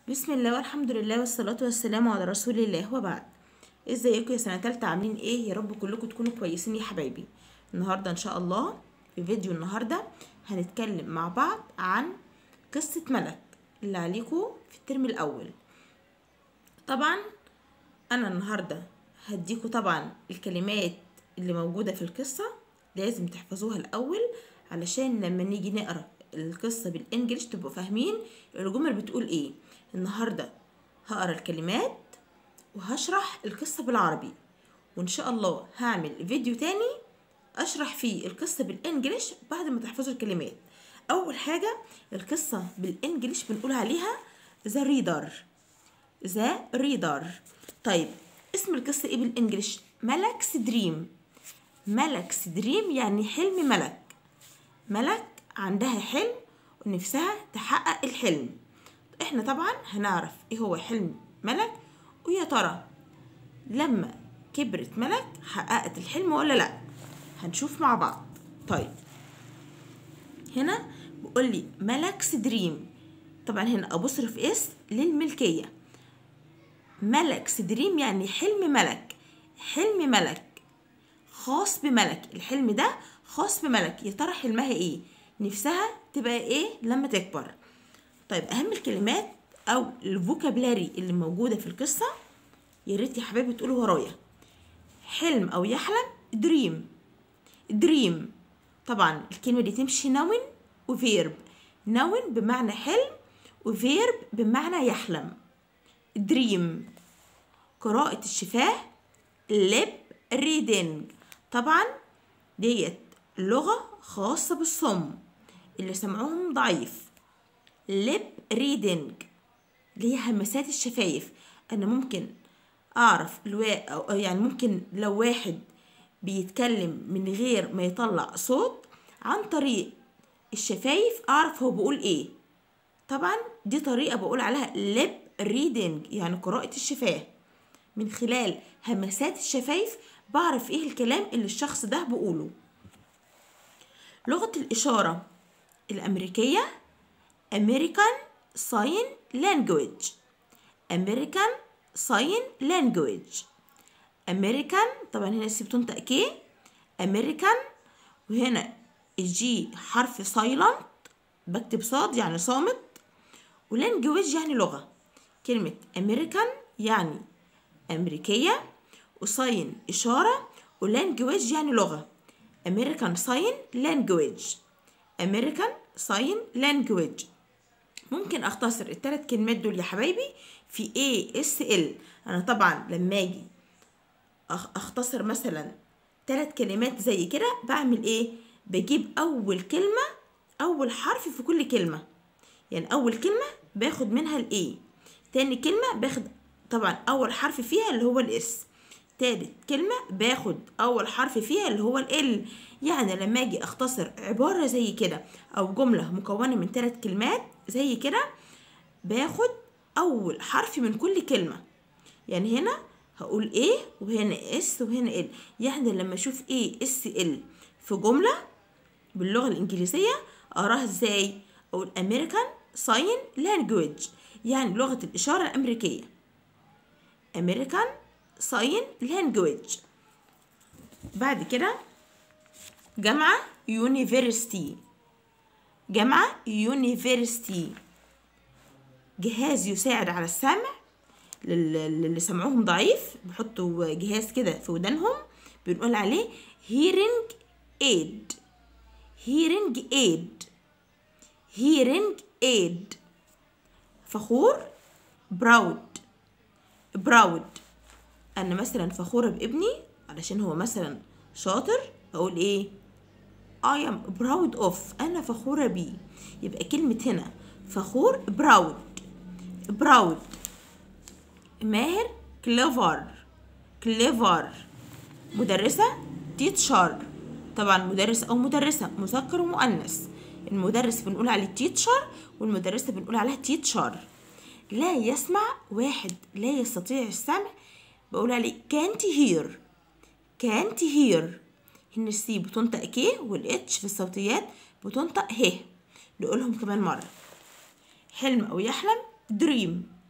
بسم الله والحمد لله والصلاة والسلام على رسول الله وبعد ازيكم يا سنة تالتة عاملين ايه يا رب كلكم تكونوا كويسين يا حبايبي النهاردة ان شاء الله في فيديو النهاردة هنتكلم مع بعض عن قصة ملك اللي عليكم في الترم الاول طبعا انا النهاردة هديكوا طبعا الكلمات اللي موجودة في القصة لازم تحفظوها الاول علشان لما نيجي نقرا القصة بالانجلش تبقوا فاهمين الجمل بتقول ايه النهاردة هقرا الكلمات وهشرح القصة بالعربي وان شاء الله هعمل فيديو تاني اشرح فيه القصة بالانجلش بعد ما تحفظوا الكلمات اول حاجة القصة بالانجلش بنقول عليها ذا ريدر ذا ريدر طيب اسم القصة ايه بالانجلش ملكس دريم ملكس دريم يعني حلم ملك ملك عندها حلم ونفسها تحقق الحلم احنا طبعا هنعرف ايه هو حلم ملك ويا ترى لما كبرت ملك حققت الحلم ولا لا هنشوف مع بعض طيب هنا بيقول لي ملكس دريم طبعا هنا ابصرف اس للملكيه ملكس دريم يعني حلم ملك حلم ملك خاص بملك الحلم ده خاص بملك يا ترى حلمها ايه نفسها تبقى ايه لما تكبر طيب اهم الكلمات او الفوكابلاري اللي موجوده في القصه يا ريت يا حبايبي تقولوا ورايا حلم او يحلم دريم دريم طبعا الكلمه دي تمشي نون وفيرب نون بمعنى حلم وفيرب بمعنى يحلم دريم قراءة الشفاه لب ريدنج طبعا ديت لغة خاصة بالصم اللي سمعهم ضعيف لب ريدنج اللي هي همسات الشفايف انا ممكن اعرف الوا... أو يعني ممكن لو واحد بيتكلم من غير ما يطلع صوت عن طريق الشفايف اعرف هو بيقول ايه طبعا دي طريقة بقول عليها لب ريدنج يعني قراءة الشفاه من خلال همسات الشفايف بعرف ايه الكلام اللي الشخص ده بيقوله لغة الإشارة الأمريكية American Sign Language American Sign Language American طبعا هنا السي بتنطق كي American وهنا الجي حرف سايلنت بكتب صاد يعني صامت ولانجويج يعني لغة كلمة American يعني أمريكية وساين إشارة ولانجويج يعني لغة American Sign Language American Sign Language ممكن اختصر الثلاث كلمات دول يا حبايبي في ASL انا طبعا لما اجي اختصر مثلا ثلاث كلمات زي كده بعمل ايه بجيب اول كلمة اول حرف في كل كلمة يعني اول كلمة باخد منها الاي تاني كلمة باخد طبعا اول حرف فيها اللي هو الاس تالت كلمة باخد أول حرف فيها اللي هو ال يعني لما أجي أختصر عبارة زي كده أو جملة مكونة من ثلاث كلمات زي كده باخد أول حرف من كل كلمة يعني هنا هقول ايه وهنا اس وهنا ال يعني لما أشوف ايه اس ال في جملة باللغة الإنجليزية أقراها ازاي أقول American Sign Language يعني لغة الإشارة الأمريكية American sign language بعد كده جامعة university جامعة university جهاز يساعد على السمع للي سمعهم ضعيف بيحطوا جهاز كده في ودانهم بنقول عليه hearing aid hearing aid hearing aid فخور proud proud انا مثلا فخوره بابني علشان هو مثلا شاطر اقول ايه I am proud of انا فخوره بيه يبقى كلمه هنا فخور proud proud ماهر clever clever مدرسه teacher طبعا مدرس او مدرسه مذكر ومؤنث المدرس بنقول عليه teacher والمدرسه بنقول عليها teacher لا يسمع واحد لا يستطيع السمع بقول عليه can't hear can't hear هنا السي بتنطق كي والاتش في الصوتيات بتنطق ه نقولهم كمان مرة حلم أو يحلم دريم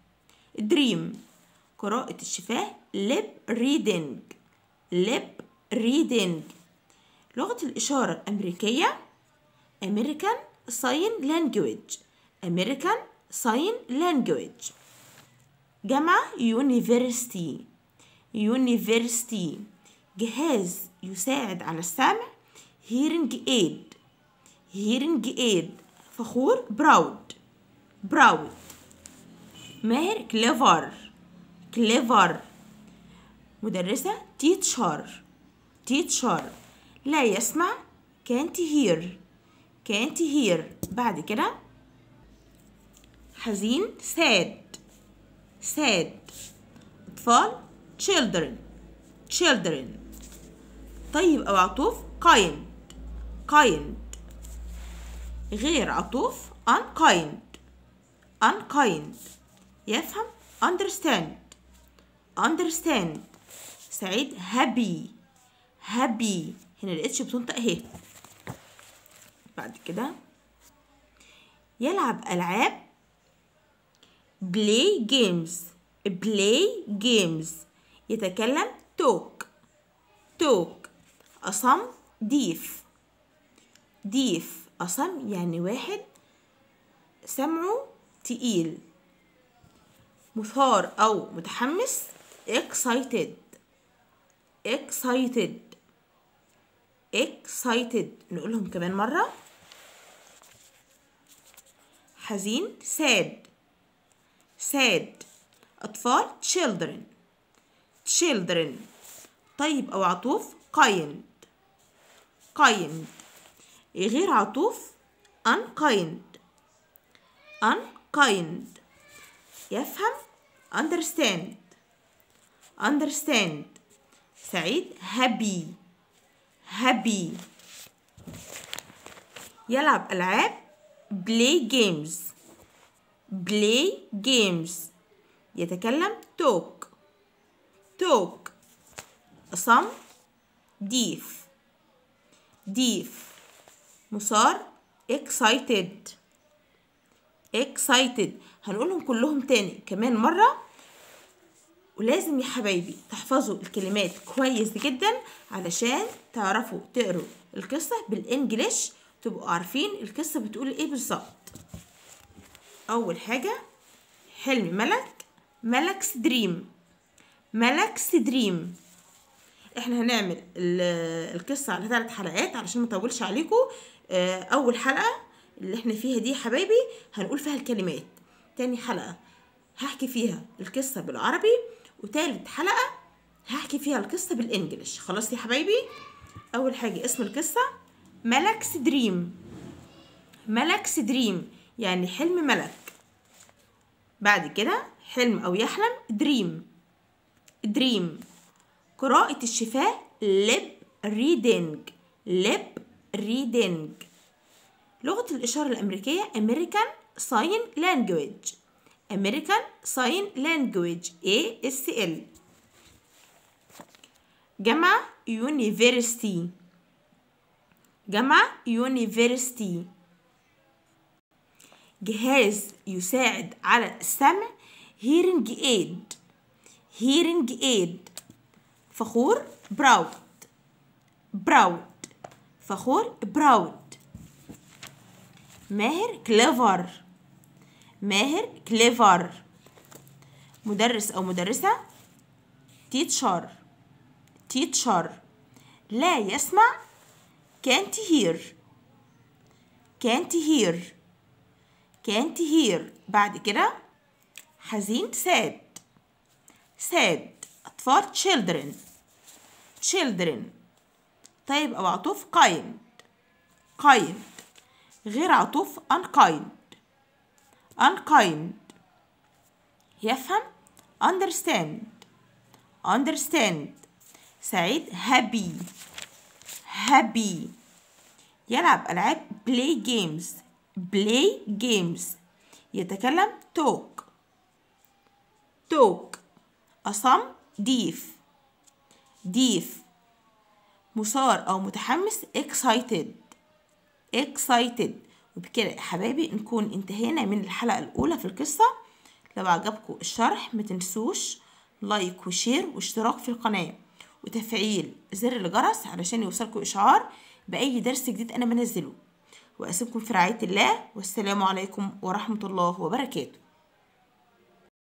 dream قراءة الشفاه lip reading lip reading لغة الإشارة الأمريكية American Sign Language American Sign Language جامعة University University جهاز يساعد على السمع hearing aid hearing aid فخور proud proud ماهر clever clever مدرسة teacher teacher لا يسمع can't hear can't hear بعد كده حزين sad sad أطفال children children طيب أو عطوف kind kind غير عطوف unkind unkind يفهم understand understand سعيد happy happy هنا الاتش بتنطق اهي بعد كده يلعب ألعاب play games play games يتكلم talk talk أصم ديف ديف أصم يعني واحد سمعه تقيل مثار أو متحمس excited excited excited نقولهم كمان مرة حزين sad sad أطفال children children طيب أو عطوف kind kind غير عطوف unkind unkind يفهم understand understand سعيد happy happy يلعب ألعاب play games play games يتكلم talk talk صم ديف ديف مثار excited excited هنقولهم كلهم تاني كمان مرة ولازم يا حبايبي تحفظوا الكلمات كويس جدا علشان تعرفوا تقروا القصة بالانجليش تبقوا عارفين القصة بتقول ايه بالظبط اول حاجة حلم ملك ملك's دريم ملك's دريم احنا هنعمل ال- القصة على ثلاث حلقات علشان ما اطولش عليكم آه، اول حلقة اللي احنا فيها دي يا حبايبي هنقول فيها الكلمات تاني حلقة هحكي فيها القصة بالعربي وتالت حلقة هحكي فيها القصة بالانجليش خلاص يا حبايبي اول حاجة اسم القصة ملك's دريم ملك's دريم يعني حلم ملك بعد كده حلم او يحلم دريم دريم قراءة الشفاه lip reading lip reading لغة الإشارة الأمريكية American Sign Language American Sign Language ASL جامعة University جامعة University جهاز يساعد على السمع hearing aid hearing aid فخور proud proud فخور proud ماهر clever ماهر clever مدرس أو مدرسة teacher teacher لا يسمع can't hear can't hear can't hear بعد كده حزين sad sad أطفال children children طيب أو عطوف kind kind غير عطوف unkind unkind يفهم understand understand سعيد happy happy يلعب ألعاب play games play games يتكلم talk talk أصم ديف ديف مثار أو متحمس excited excited وبكده يا حبايبي نكون انتهينا من الحلقة الأولى في القصة لو عجبكم الشرح ما تنسوش لايك وشير واشتراك في القناة وتفعيل زر الجرس علشان يوصلكم إشعار بأي درس جديد أنا بنزله وأسيبكم في رعاية الله والسلام عليكم ورحمة الله وبركاته